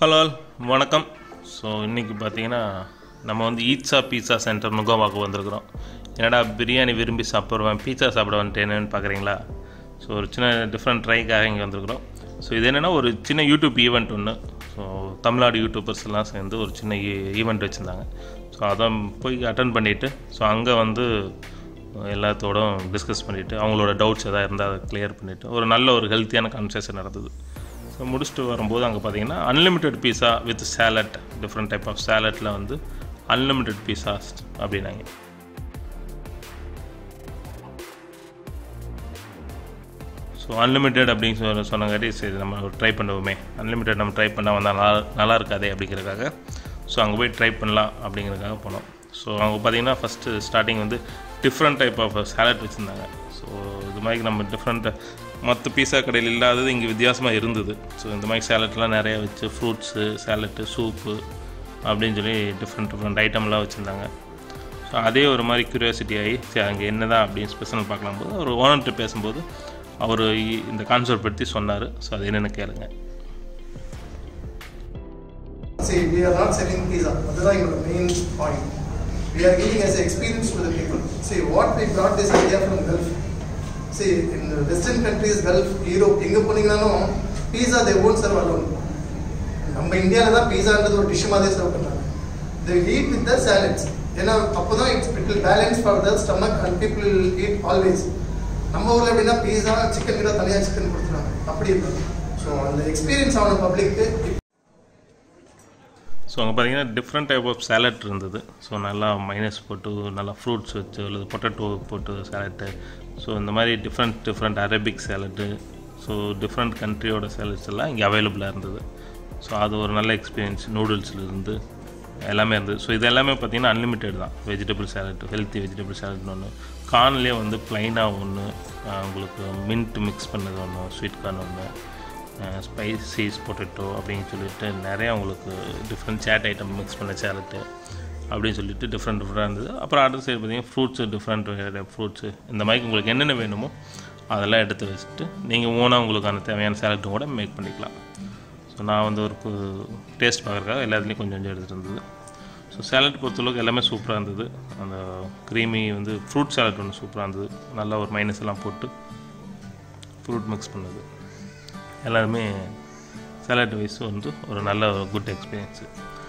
Hello வணக்கம் so இன்றைக்கி பார்த்தீங்கன்னா நம்ம வந்து ஈட்ஸா பீட்சா சென்டர் நுகவாக்கு வந்திருக்கிறோம் என்னடா பிரியாணி விரும்பி சாப்பிடுவேன் பீட்சா சாப்பிட வந்துட்டேன்னு பார்க்குறீங்களா ஸோ ஒரு சின்ன டிஃப்ரெண்ட் ட்ரைக்காக இங்கே வந்திருக்கிறோம் ஸோ இது என்னென்னா ஒரு சின்ன யூடியூப் ஈவெண்ட் ஒன்று ஸோ தமிழ்நாடு யூடியூபர்ஸ் எல்லாம் சேர்ந்து ஒரு சின்ன ஈவெண்ட் வச்சுருந்தாங்க ஸோ அதை போய் அட்டன் பண்ணிவிட்டு ஸோ அங்கே வந்து எல்லாத்தோடும் டிஸ்கஸ் பண்ணிவிட்டு அவங்களோட டவுட்ஸ் எதாவது இருந்தால் அதை கிளியர் பண்ணிவிட்டு ஒரு நல்ல ஒரு ஹெல்த்தியான கான்வர்சேஷன் நடந்தது ஸோ முடிச்சுட்டு வரும்போது அங்கே பார்த்தீங்கன்னா unlimited pizza with salad different type of சேலட்டில் வந்து அன்லிமிட்டெட் பீஸாஸ் அப்படின்னாங்க ஸோ அன்லிமிட்டெட் அப்படின்னு சொல்ல சொன்னங்காட்டி சரி நம்ம ட்ரை பண்ணுவோமே அன்லிமிட்டெட் நம்ம ட்ரை பண்ணால் வந்தால் நல்லா நல்லா இருக்காதே அப்படிங்கிறதுக்காக ஸோ அங்கே போய் ட்ரை பண்ணலாம் அப்படிங்கிறதுக்காக போனோம் ஸோ அவங்க பார்த்தீங்கன்னா ஃபஸ்ட்டு ஸ்டார்டிங் வந்து டிஃப்ரெண்ட் டைப் ஆஃப் சேலட் வச்சுருந்தாங்க ஸோ இது மாதிரி நம்ம டிஃப்ரெண்ட் மற்ற பீஸா கடையில் இல்லாதது இங்கே வித்தியாசமாக இருந்தது ஸோ இந்த மாதிரி சேலட்லாம் நிறையா வச்சு ஃப்ரூட்ஸு சேலட்டு சூப்பு அப்படின்னு சொல்லி டிஃப்ரெண்ட் டிஃப்ரெண்ட் ஐட்டம்லாம் வச்சுருந்தாங்க ஸோ அதே ஒரு மாதிரி க்யூரியாசிட்டி ஆகி சரி அங்கே என்ன தான் அப்படின்னு ஸ்பெஷல் பார்க்கலாம் போது ஒரு ஓனர்கிட்ட பேசும்போது அவர் இந்த கான்செப்ட் பற்றி சொன்னார் ஸோ அது என்னென்னு கேளுங்க See, we are not selling pizza. அதுதான் எங்களோட main point we are giving as an experience to the people. See, what we brought this idea from Gulf. See, in the Western countries, Gulf, Europe, எங்க போனீங்கனாலும் pizza they won't serve alone. நம்ம இந்தியாவில் தான் பீஸான்றது ஒரு dish மாதிரி serve பண்ணாங்க they eat with the salads ஏன்னா அப்போதான் it's it will balance for the stomach and people eat always நம்ம ஊரில் எப்படின்னா பீஸா சிக்கன் கிட்ட தனியாக சிக்கன் கொடுத்துருவாங்க அப்படி இருந்தது ஸோ அந்த எக்ஸ்பீரியன்ஸ் ஆன பப்ளிக்கு ஸோ அங்கே பார்த்தீங்கன்னா டிஃப்ரெண்ட் டைப் ஆஃப் சேலட் இருந்தது ஸோ நல்லா மைனஸ் போட்டு நல்லா ஃப்ரூட்ஸ் வச்சு அல்லது பொட்டேட்டோ போட்டு சேலட்டு ஸோ இந்த மாதிரி different different Arabic salad so different கண்ட்ரியோட சேலட்ஸ் எல்லாம் இங்கே அவைலபிளாக இருந்தது ஸோ அது ஒரு நல்ல எக்ஸ்பீரியன்ஸ் நூடுல்ஸ்லேருந்து எல்லாமே இருந்தது ஸோ இது எல்லாமே பார்த்தீங்கன்னா அன்லிமிட்டெட் தான் வெஜிடபிள் சேலட் ஹெல்த்தி வெஜிடபிள் சேலட்னு ஒன்று கார்ன்லேயே வந்து ப்ளைனாக ஒன்று உங்களுக்கு மின்ட் மிக்ஸ் பண்ணது ஒன்று ஸ்வீட் கார்ன் ஒன்று ஸ்பைசிஸ் பொட்டேட்டோ அப்படின்னு சொல்லிட்டு நிறையா உங்களுக்கு டிஃப்ரெண்ட் சேட் ஐட்டம் மிக்ஸ் பண்ண சேலட்டு அப்படின்னு சொல்லிட்டு டிஃப்ரெண்ட் டிஃப்ரெண்டாக இருந்தது அப்புறம் அடுத்த சைடு பார்த்தீங்கன்னா ஃப்ரூட்ஸு டிஃப்ரெண்ட் ஃப்ரூட்ஸு இந்த மாதிரி உங்களுக்கு என்னென்ன வேணுமோ அதெல்லாம் எடுத்து வச்சுட்டு நீங்கள் ஓனாக உங்களுக்கான தேவையான சேலட்டும் கூட மேக் பண்ணிக்கலாம் ஸோ நான் வந்து ஒரு டேஸ்ட் பார்க்குறதுக்காக எல்லாத்துலேயும் கொஞ்சம் கொஞ்சம் எடுத்துகிட்டு இருந்தது ஸோ சேலட் பொறுத்தளவுக்கு எல்லாமே சூப்பராக இருந்தது அந்த க்ரீமி வந்து ஃப்ரூட் சேலட் ஒன்று சூப்பராக இருந்தது நல்லா ஒரு மைனஸ் எல்லாம் போட்டு ஃப்ரூட் மிக்ஸ் பண்ணது எல்லாருமே சேலட் வைஸ் வந்து ஒரு நல்ல ஒரு குட் எக்ஸ்பீரியன்ஸு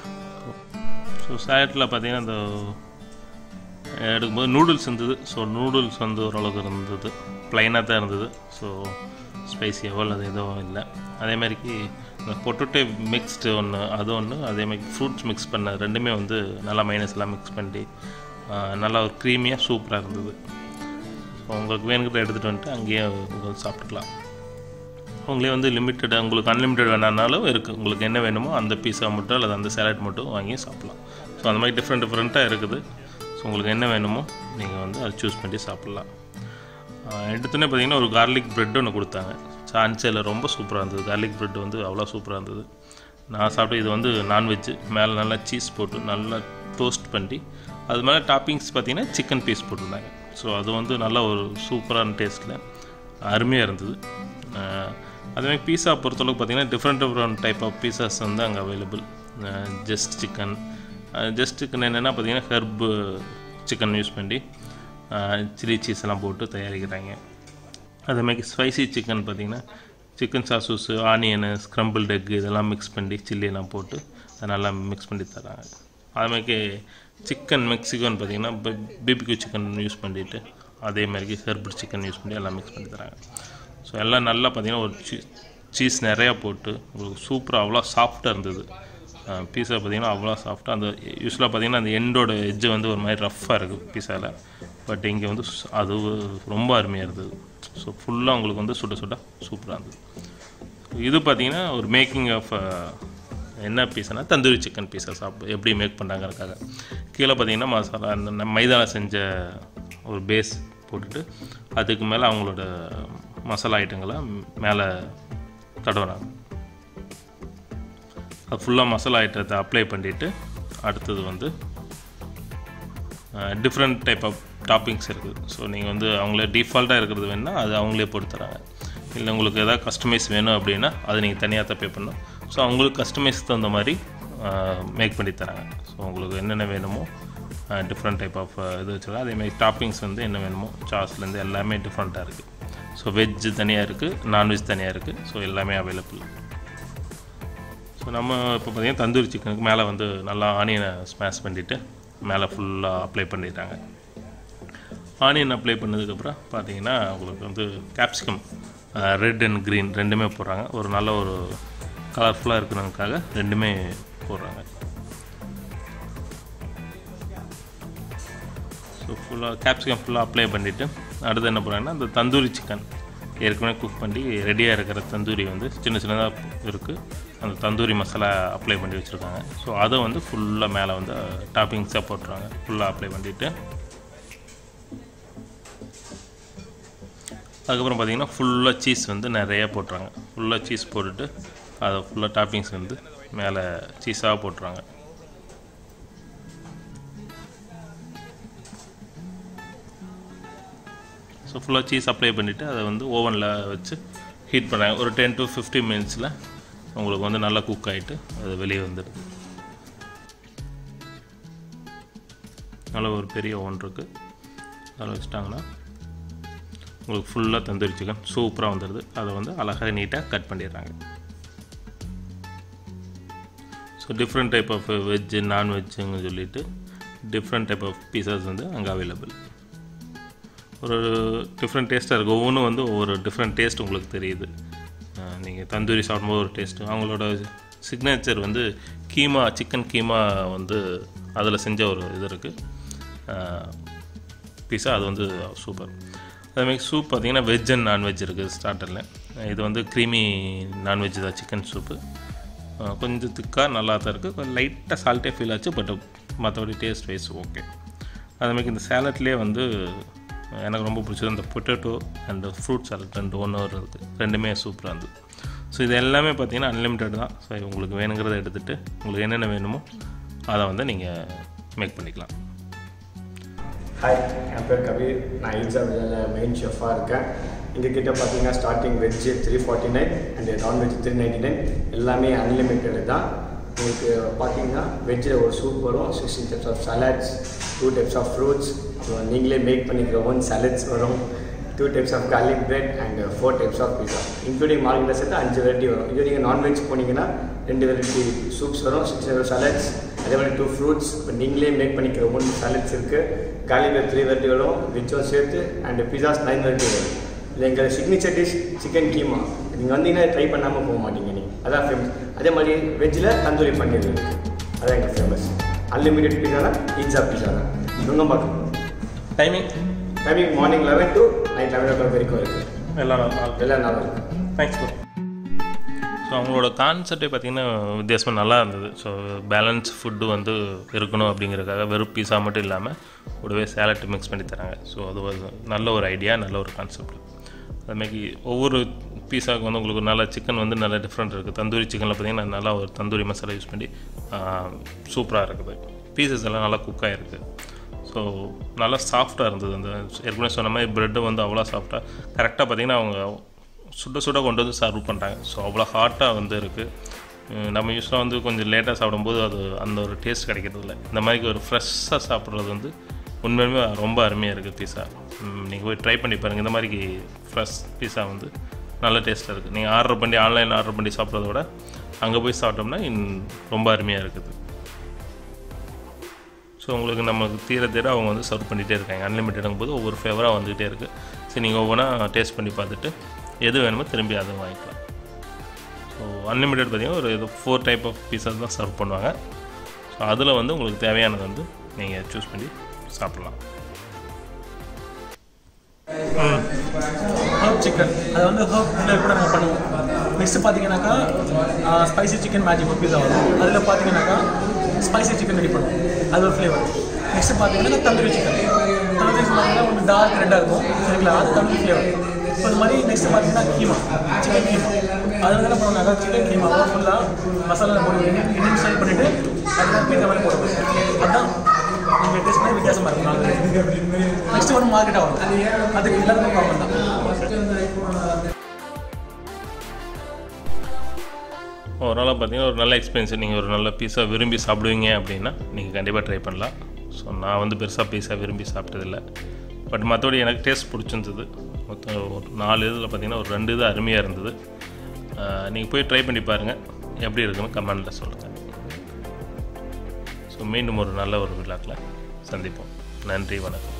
ஸோ சேலட்டில் பார்த்தீங்கன்னா இந்த எடுக்கும்போது நூடுல்ஸ் இருந்தது ஸோ நூடுல்ஸ் வந்து ஓரளவுக்கு இருந்தது ப்ளைனாக தான் இருந்தது ஸோ ஸ்பைசியாவோ அல்லது எதுவும் இல்லை அதே மாதிரிக்கு இந்த பொட்டோட்டோ மிக்ஸ்டு ஒன்று அது ஒன்று அதே மாதிரி ஃப்ரூட்ஸ் மிக்ஸ் பண்ண ரெண்டுமே வந்து நல்லா மைனஸ் எல்லாம் மிக்ஸ் பண்ணி நல்லா ஒரு க்ரீமியாக சூப்பராக இருந்தது ஸோ உங்களுக்கு வேணுங்கிட்ட எடுத்துகிட்டு வந்துட்டு அங்கேயே உங்களுக்கு சாப்பிட்டுக்கலாம் உங்களே வந்து லிமிட்டட் உங்களுக்கு அன்லிமிட்டட் வேணானாலும் இருக்குது உங்களுக்கு என்ன வேணுமோ அந்த பீஸா மட்டும் அல்லது அந்த சேலட் மட்டும் வாங்கி சாப்பிட்லாம் ஸோ அந்த மாதிரி டிஃப்ரெண்ட் டிஃப்ரெண்ட்டாக இருக்குது ஸோ உங்களுக்கு என்ன வேணுமோ நீங்கள் வந்து அதை சூஸ் பண்ணி சாப்பிட்லாம் எடுத்தோன்னே பார்த்தீங்கன்னா ஒரு கார்லிக் ப்ரெட் ஒன்று கொடுத்தாங்க சான்சேல ரொம்ப சூப்பராக இருந்தது கார்லிக் ப்ரெட் வந்து அவ்வளோ சூப்பராக இருந்தது நான் சாப்பிட்டு இது வந்து நான்வெஜ்ஜு மேலே நல்லா சீஸ் போட்டு நல்லா டோஸ்ட் பண்ணி அது மேலே டாப்பிங்ஸ் பார்த்தீங்கன்னா சிக்கன் பீஸ் போட்டிருந்தாங்க ஸோ அது வந்து நல்ல ஒரு சூப்பரான டேஸ்ட்டில் அருமையாக இருந்தது அதுமாதிரி பீஸா பொறுத்தளவுக்கு பார்த்தீங்கன்னா different different type of pizzas வந்து அங்கே available just chicken just chicken என்னென்னா பார்த்தீங்கன்னா ஹெர்பு சிக்கன் யூஸ் பண்ணி சில்லி சீஸ் எல்லாம் போட்டு தயாரிக்கிறாங்க அதேமாதிரி ஸ்பைசி சிக்கன் பார்த்திங்கன்னா chicken sausage onion scramble egg இதெல்லாம் மிக்ஸ் பண்ணி சில்லியெல்லாம் போட்டு அதை நல்லா மிக்ஸ் பண்ணி தராங்க அதுமாதிரி சிக்கன் மெக்சிகோன்னு பார்த்திங்கன்னா பிபிக்யூ சிக்கன் யூஸ் பண்ணிவிட்டு அதே மாதிரி ஹெர்பு சிக்கன் யூஸ் பண்ணி எல்லாம் மிக்ஸ் பண்ணி தராங்க ஸோ எல்லாம் நல்லா பார்த்திங்கன்னா ஒரு சீ சீஸ் நிறையா போட்டு உங்களுக்கு சூப்பராக அவ்வளோ சாஃப்டாக இருந்தது பீஸா பார்த்திங்கன்னா அவ்வளோ சாஃப்டாக அந்த யூஸ்வலாக பார்த்திங்கன்னா அந்த எண்டோட எஜ்ஜு வந்து ஒரு மாதிரி ரஃப்பாக இருக்குது பீஸாவில் பட் இங்கே வந்து அது ரொம்ப அருமையாக இருந்தது ஸோ ஃபுல்லாக உங்களுக்கு வந்து சுட சுட சூப்பராக இருந்தது இது பார்த்திங்கன்னா ஒரு மேக்கிங் ஆஃப் என்ன பீஸானா தந்தூரி சிக்கன் பீஸா சாப்பிடு எப்படி மேக் பண்ணுறாங்கிறதுக்காக கீழே பார்த்திங்கன்னா மசாலா அந்த மைதாவில் செஞ்ச ஒரு பேஸ் போட்டுட்டு அதுக்கு மேலே அவங்களோட மசாலா ஐட்டங்களை மேலே தடவுறாங்க அது ஃபுல்லாக மசாலா ஐட்டத்தை அப்ளை பண்ணிவிட்டு அடுத்தது வந்து டிஃப்ரெண்ட் டைப் ஆஃப் டாப்பிங்ஸ் இருக்குது ஸோ நீங்கள் வந்து அவங்களே டிஃபால்ட்டாக இருக்கிறது வேணுன்னா அது அவங்களே போட்டு தராங்க இல்லை உங்களுக்கு எதாவது கஸ்டமைஸ் வேணும் அப்படின்னா அது நீங்கள் தனியாக தான் பே பண்ணணும் ஸோ அவங்களுக்கு கஸ்டமைஸ் தகுந்த மாதிரி மேக் பண்ணி தராங்க ஸோ உங்களுக்கு என்னென்ன வேணுமோ டிஃப்ரெண்ட் டைப் ஆஃப் இது வச்சுருக்காங்க அதேமாதிரி டாப்பிங்ஸ் வந்து என்ன வேணுமோ சாஸ்லேருந்து எல்லாமே டிஃப்ரெண்ட்டாக இருக்குது ஸோ வெஜ்ஜு தனியாக இருக்குது நான்வெஜ் தனியாக இருக்குது ஸோ எல்லாமே அவைலபிள் ஸோ நம்ம இப்போ பார்த்தீங்கன்னா தந்தூரி சிக்கனுக்கு மேலே வந்து நல்லா ஆனியனை ஸ்மாஷ் பண்ணிவிட்டு மேலே ஃபுல்லாக அப்ளை பண்ணிடுறாங்க ஆனியன் அப்ளை பண்ணதுக்கப்புறம் பார்த்தீங்கன்னா உங்களுக்கு வந்து கேப்சிகம் ரெட் அண்ட் க்ரீன் ரெண்டுமே போடுறாங்க ஒரு நல்ல ஒரு கலர்ஃபுல்லாக இருக்கணுக்காக ரெண்டுமே போடுறாங்க ஸோ ஃபுல்லாக கேப்சிகம் ஃபுல்லாக அப்ளை பண்ணிவிட்டு அடுத்து என்ன பண்ணுறாங்கன்னா அந்த தந்தூரி சிக்கன் ஏற்கனவே குக் பண்ணி ரெடியாக இருக்கிற தந்தூரி வந்து சின்ன சின்னதாக இருக்குது அந்த தந்தூரி மசாலா அப்ளை பண்ணி வச்சுருக்காங்க ஸோ அதை வந்து ஃபுல்லாக மேலே வந்து டாப்பிங்ஸாக போட்டுருவாங்க ஃபுல்லாக அப்ளை பண்ணிவிட்டு அதுக்கப்புறம் பார்த்தீங்கன்னா ஃபுல்லாக சீஸ் வந்து நிறையா போட்டுறாங்க ஃபுல்லாக சீஸ் போட்டுட்டு அதை ஃபுல்லாக டாப்பிங்ஸ் வந்து மேலே சீஸாக போட்டுறாங்க ஸோ ஃபுல்லாக சீஸ் அப்ளை பண்ணிவிட்டு அதை வந்து ஓவனில் வச்சு ஹீட் பண்ணுறாங்க ஒரு டென் டு ஃபிஃப்டீன் மினிட்ஸில் உங்களுக்கு வந்து நல்லா குக் ஆகிட்டு அது வெளியே வந்துடுது நல்ல ஒரு பெரிய ஓவன் இருக்குது அதில் வச்சுட்டாங்கன்னா உங்களுக்கு ஃபுல்லாக தந்தூரி சிக்கன் சூப்பராக வந்துடுது அதை வந்து அழகாக நீட்டாக கட் பண்ணிடுறாங்க so different type of veg நான்வெஜ்ஜுன்னு சொல்லிட்டு டிஃப்ரெண்ட் டைப் ஆஃப் பீஸாஸ் வந்து அங்கே அவைலபிள் ஒரு டிஃப்ரெண்ட் டேஸ்ட்டாக இருக்குது ஒவ்வொன்றும் வந்து ஒவ்வொரு டிஃப்ரெண்ட் டேஸ்ட் உங்களுக்கு தெரியுது நீங்கள் தந்தூரி சாப்பிடும்போது ஒரு டேஸ்ட்டு அவங்களோட சிக்னேச்சர் வந்து கீமா சிக்கன் கீமா வந்து அதில் செஞ்ச ஒரு இது இருக்குது பீஸா அது வந்து சூப்பர் அதேமாதிரி சூப் பார்த்திங்கன்னா வெஜ் அண்ட் நான்வெஜ் இருக்குது ஸ்டார்டரில் இது வந்து க்ரீமி நான்வெஜ் தான் சிக்கன் சூப்பு கொஞ்சம் திக்காக நல்லா தான் இருக்குது கொஞ்சம் லைட்டாக சால்ட்டே ஃபீல் ஆச்சு பட் மற்றபடி டேஸ்ட் வைஸ் ஓகே அதேமாதிரி இந்த சேலட்லேயே வந்து எனக்கு ரொம்ப பிடிச்சது இந்த பொட்டேட்டோ அண்ட் ஃப்ரூட் சாலட் ரெண்டு ஒன்று இருக்குது ரெண்டுமே சூப்பராக இருந்தது ஸோ இது எல்லாமே பார்த்தீங்கன்னா அன்லிமிட்டட் தான் ஸோ உங்களுக்கு வேணுங்கிறத எடுத்துகிட்டு உங்களுக்கு என்னென்ன வேணுமோ அதை வந்து நீங்கள் மேக் பண்ணிக்கலாம் ஹாய் என் பேர் கபீர் நான் ஈட்ஸா விஜயில் மெயின் ஷெஃபாக இருக்கேன் எங்ககிட்ட பார்த்தீங்கன்னா starting veg three forty nine and non veg three ninety nine எல்லாமே அன்லிமிட்டெடு தான் உங்களுக்கு பார்த்தீங்கன்னா வெஜ்ஜில் ஒரு சூப் வரும் sixteen types of salads two types of fruits அப்புறம் நீங்களே மேக் பண்ணிக்கிற ஒன் சலட்ஸ் வரும் two types of garlic bread and four types of pizza including மார்க்கெட்டில் சேர்த்து அஞ்சு வெரைட்டி வரும் இது நீங்கள் நான்வெஜ் போனீங்கன்னா ரெண்டு வெரைட்டி சூப்ஸ் வரும் சிக்ஸ் டைப் சலட்ஸ் அதே மாதிரி டூ ஃப்ரூட்ஸ் இப்போ நீங்களே மேக் பண்ணிக்கிற ஒன் சலட்ஸ் இருக்குது garlic bread த்ரீ வெரைட்டி வரும் வெஜ்ஜும் சேர்த்து அண்ட் பிஸாஸ் நைன் வெரைட்டி வரும் இது எங்கள் சிக்னேச்சர் டிஷ் சிக்கன் கீமா நீங்கள் வந்தீங்கன்னா ட்ரை பண்ணாமல் போக மாட்டீங்க நீங்கள் அதான் ஃபேமஸ் அதே மாதிரி வெஜ்ஜில் தந்தூரி பன்னீர் இருக்குது அதான் எங்கள் ஃபேமஸ் அன்லிமிட்டெட் பீஸானா பீட்சா பீஸா தான் இவங்க பார்க்கணும் timing timing morning eleven to night eleven o'clock வரைக்கும் இருக்குது எல்லா நாள் எல்லா நாளும் இருக்குது தேங்க்ஸ் ப்ரோ ஸோ அவங்களோட கான்செப்டே பார்த்திங்கன்னா வித்தியாசமாக நல்லா இருந்தது ஸோ பேலன்ஸ் ஃபுட்டு வந்து இருக்கணும் அப்படிங்கிறதுக்காக வெறும் பீஸா மட்டும் இல்லாமல் கூடவே சேலட் மிக்ஸ் பண்ணி தராங்க ஸோ அது ஒரு நல்ல ஒரு ஐடியா நல்ல ஒரு கான்செப்ட் அதுமாதிரி ஒவ்வொரு பீஸாவுக்கு வந்து உங்களுக்கு நல்ல சிக்கன் வந்து நல்ல டிஃப்ரெண்ட் இருக்குது தந்தூரி சிக்கனில் பார்த்தீங்கன்னா நல்லா ஒரு தந்தூரி மசாலா யூஸ் பண்ணி சூப்பராக இருக்குது பீசஸ் எல்லாம் நல்லா குக் ஆகிருக்கு ஸோ நல்லா சாஃப்டாக இருந்தது அந்த ஏற்கனவே சொன்ன மாதிரி ப்ரெட்டு வந்து அவ்வளோ சாஃப்டாக கரெக்டாக பார்த்தீங்கன்னா அவங்க சுட சுட கொண்டு வந்து சர்வ் பண்ணுறாங்க ஸோ அவ்வளோ ஹாட்டாக வந்து இருக்குது நம்ம யூஸ்வலாக வந்து கொஞ்சம் லேட்டாக சாப்பிடும்போது அது அந்த ஒரு டேஸ்ட் கிடைக்கிறது இல்லை இந்த மாதிரி ஒரு ஃப்ரெஷ்ஷாக சாப்பிட்றது வந்து உண்மையுமே ரொம்ப அருமையாக இருக்குது பீஸா நீங்கள் போய் ட்ரை பண்ணி பாருங்கள் இந்த மாதிரி ஃப்ரெஷ் பீஸா வந்து நல்ல டேஸ்ட்டாக இருக்குது நீங்கள் ஆர்டர் பண்ணி ஆன்லைனில் ஆர்டர் பண்ணி சாப்பிட்றத விட அங்கே போய் சாப்பிட்டோம்னா இன் ரொம்ப அருமையாக இருக்குது ஸோ உங்களுக்கு நமக்கு தீர தீர அவங்க வந்து சர்வ் பண்ணிகிட்டே இருக்காங்க அன்லிமிட்டடுங்கும் போது ஒவ்வொரு ஃபேவராக வந்துகிட்டே இருக்குது சரி நீங்கள் ஒவ்வொன்றா டேஸ்ட் பண்ணி பார்த்துட்டு எது வேணுமோ திரும்பி அதை வாங்கிக்கலாம் ஸோ அன்லிமிட்டட் பார்த்தீங்கன்னா ஒரு இது ஃபோர் டைப் ஆஃப் பீஸஸ் தான் சர்வ் பண்ணுவாங்க ஸோ அதில் வந்து உங்களுக்கு தேவையானது வந்து நீங்கள் சூஸ் பண்ணி சாப்பிட்லாம் ஹர்ப் சிக்கன் அது வந்து ஹர்ப் கூட நம்ம பண்ணுவோம் நெக்ஸ்ட் பார்த்தீங்கன்னாக்கா ஸ்பைசி சிக்கன் மேஜிக் ஒரு பீஸா வரும் அதில் பார்த்தீங்கன்னாக்கா ஸ்பைசி சிக்கன் ரெடி பண்ணுவோம் அது ஒரு ஃப்ளேவர் நெக்ஸ்ட் பார்த்தீங்கன்னா தந்தூரி சிக்கன் தந்தூரி சிக்கன் பார்த்தீங்கன்னா கொஞ்சம் டார்க் ரெட்டாக இருக்கும் சரிங்களா அது தந்தூரி ஃப்ளேவர் இப்போ இந்த மாதிரி நெக்ஸ்ட் பார்த்தீங்கன்னா கீமா சிக்கன் கீமா அதில் என்ன பண்ணுவாங்க சிக்கன் கீமாவை ஃபுல்லாக மசாலா போட்டு இண்டியன் ஸ்டைல் பண்ணிவிட்டு அதுதான் பீஸா மாதிரி போடுவோம் அதுதான் நீங்கள் டேஸ்ட் பண்ணி வித்தியாசமாக இருக்கும் நெக்ஸ்ட் ஒரு மார்க்கெட் ஆகும் அதுக்கு எல்லாருக்கும் ப்ராப்ளம் தான் ஓ ஓவராலாக பார்த்தீங்கன்னா ஒரு நல்ல எக்ஸ்பீரியன்ஸ் நீங்கள் ஒரு நல்ல பீஸாக விரும்பி சாப்பிடுவீங்க அப்படின்னா நீங்கள் கண்டிப்பாக ட்ரை பண்ணலாம் ஸோ நான் வந்து பெருசாக பீஸாக விரும்பி சாப்பிட்டதில்ல பட் மற்றபடி எனக்கு டேஸ்ட் பிடிச்சிருந்தது மொத்தம் ஒரு நாலு இதில் பார்த்தீங்கன்னா ஒரு ரெண்டு இது அருமையாக இருந்தது நீங்கள் போய் ட்ரை பண்ணி பாருங்கள் எப்படி இருக்குன்னு கமெண்டில் சொல்லுங்கள் ஸோ மீண்டும் ஒரு நல்ல ஒரு விழாக்கில் சந்திப்போம் நன்றி வணக்கம்